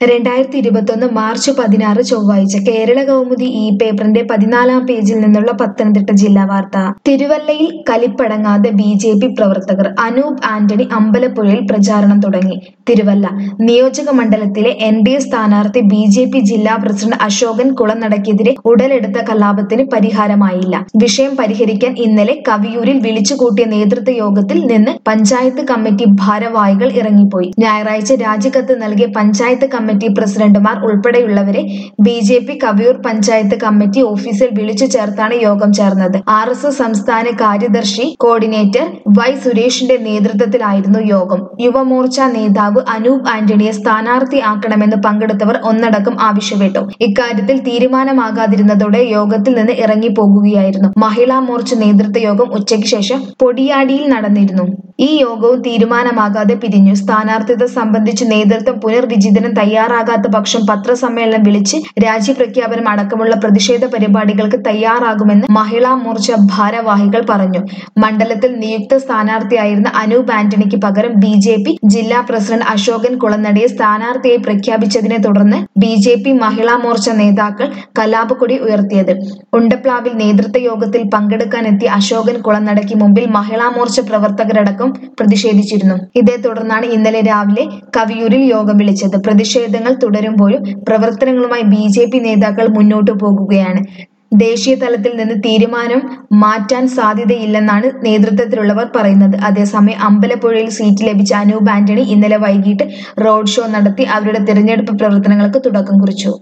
രണ്ടായിരത്തി ഇരുപത്തൊന്ന് മാർച്ച് പതിനാറ് ചൊവ്വാഴ്ച കേരള കൗമുദി ഈ പേപ്പറിന്റെ പതിനാലാം പേജിൽ നിന്നുള്ള പത്തനംതിട്ട ജില്ലാ വാർത്ത തിരുവല്ലയിൽ കലിപ്പടങ്ങാതെ ബി ജെ പി പ്രവർത്തകർ അനൂപ് ആന്റണി അമ്പലപ്പുഴയിൽ പ്രചാരണം തുടങ്ങി തിരുവല്ല നിയോജക മണ്ഡലത്തിലെ എൻ ഡി എ സ്ഥാനാർത്ഥി ബി ജെ പി ജില്ലാ പ്രസിഡന്റ് അശോകൻ കുളനടയ്ക്കെതിരെ ഉടലെടുത്ത കലാപത്തിന് പരിഹാരമായില്ല വിഷയം പരിഹരിക്കാൻ ഇന്നലെ കവിയൂരിൽ വിളിച്ചുകൂട്ടിയ നേതൃത്വ യോഗത്തിൽ നിന്ന് പഞ്ചായത്ത് കമ്മിറ്റി ഭാരവാഹികൾ ഇറങ്ങിപ്പോയി ഞായറാഴ്ച രാജിക്കത്ത് നൽകിയ പഞ്ചായത്ത് കമ്മിറ്റി പ്രസിഡന്റുമാർ ഉൾപ്പെടെയുള്ളവരെ B J P Kaviyoor panchayat committee ഓഫീസിൽ വിളിച്ചു ചേർത്താണ് യോഗം ചേർന്നത് ആർ എസ് എസ് സംസ്ഥാന കാര്യദർശി കോർഡിനേറ്റർ വൈ സുരേഷിന്റെ നേതൃത്വത്തിലായിരുന്നു യോഗം യുവമോർച്ച നേതാവ് അനൂപ് ആന്റണിയെ സ്ഥാനാർത്ഥി ആക്കണമെന്ന് പങ്കെടുത്തവർ ഒന്നടക്കം ആവശ്യപ്പെട്ടു ഇക്കാര്യത്തിൽ തീരുമാനമാകാതിരുന്നതോടെ യോഗത്തിൽ നിന്ന് ഇറങ്ങിപ്പോകുകയായിരുന്നു മഹിളാ മോർച്ച നേതൃത്വ യോഗം ഉച്ചയ്ക്ക് ശേഷം പൊടിയാടിയിൽ നടന്നിരുന്നു ഈ യോഗവും തീരുമാനമാകാതെ പിരിഞ്ഞു സ്ഥാനാർത്ഥിത്വം സംബന്ധിച്ച് നേതൃത്വം പുനർവിചിന്തനം തയ്യാറാകാത്ത പക്ഷം പത്രസമ്മേളനം വിളിച്ച് രാജ്യപ്രഖ്യാപനം അടക്കമുള്ള പ്രതിഷേധ പരിപാടികൾക്ക് തയ്യാറാകുമെന്ന് മഹിളാ മോർച്ച ഭാരവാഹികൾ പറഞ്ഞു മണ്ഡലത്തിൽ നിയുക്ത സ്ഥാനാർത്ഥിയായിരുന്ന അനൂപ് ആന്റണിക്ക് പകരം ബി ജെ പി ജില്ലാ പ്രസിഡന്റ് അശോകൻ കുളനടയെ സ്ഥാനാർത്ഥിയായി പ്രഖ്യാപിച്ചതിനെ തുടർന്ന് B J P Mahila Morcha നേതാക്കൾ കലാപക്കൊടി ഉയർത്തിയത് ഉണ്ടപ്ലാവിൽ നേതൃത്വ യോഗത്തിൽ പങ്കെടുക്കാനെത്തിയ അശോകൻ കുളനടയ്ക്ക് മുമ്പിൽ മഹിളാ മോർച്ച പ്രവർത്തകരടക്കം പ്രതിഷേധിച്ചിരുന്നു ഇതേ തുടർന്നാണ് ഇന്നലെ രാവിലെ കവിയൂരിൽ യോഗം വിളിച്ചത് പ്രതിഷേധങ്ങൾ തുടരുമ്പോഴും പ്രവർത്തനങ്ങളുമായി ബി ജെ പി നേതാക്കൾ മുന്നോട്ടു പോകുകയാണ് ദേശീയ തലത്തിൽ നിന്ന് തീരുമാനം മാറ്റാൻ സാധ്യതയില്ലെന്നാണ് നേതൃത്വത്തിലുള്ളവർ പറയുന്നത് അതേസമയം അമ്പലപ്പുഴയിൽ സീറ്റ് ലഭിച്ച അനൂപ് ആന്റണി ഇന്നലെ വൈകിട്ട് റോഡ് ഷോ നടത്തി അവരുടെ തിരഞ്ഞെടുപ്പ് പ്രവർത്തനങ്ങൾക്ക് തുടക്കം കുറിച്ചു